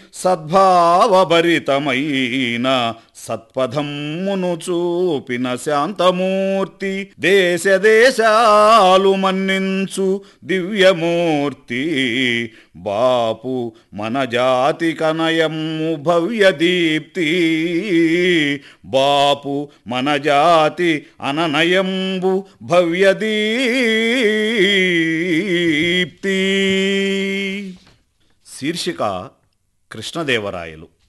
సద్భావభరితమైన సత్పథమ్మును చూపిన శాంతమూర్తి దేశ దేశాలు మన్నించు దివ్యమూర్తి బాపు మన జాతి కనయము భవ్య దీప్తి బాపు మన జాతి అననయంబు భవ్య దీప్తి శీర్షిక కృష్ణదేవరాయలు